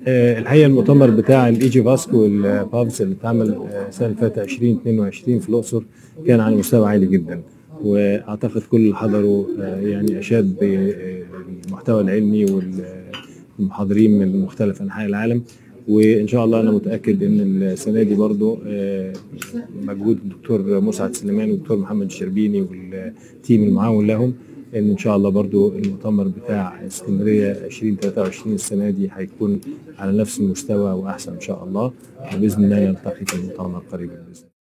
آه، الحقيقه المؤتمر بتاع الايجي فاسكو والبابس اللي اتعمل آه، السنه اللي فاتت 2022 في الاقصر كان على مستوى عالي جدا واعتقد كل اللي حضروا آه، يعني اشاد بالمحتوى العلمي والمحاضرين من مختلف انحاء العالم وان شاء الله انا متاكد ان السنه دي برضو آه، مجهود الدكتور مسعد سليمان والدكتور محمد الشربيني والتيم المعاون لهم ان ان شاء الله برضو المؤتمر بتاع اسكندريه 2023 السنه دي هيكون على نفس المستوى واحسن ان شاء الله وباذن الله نلتقي في المؤتمر قريبا باذن الله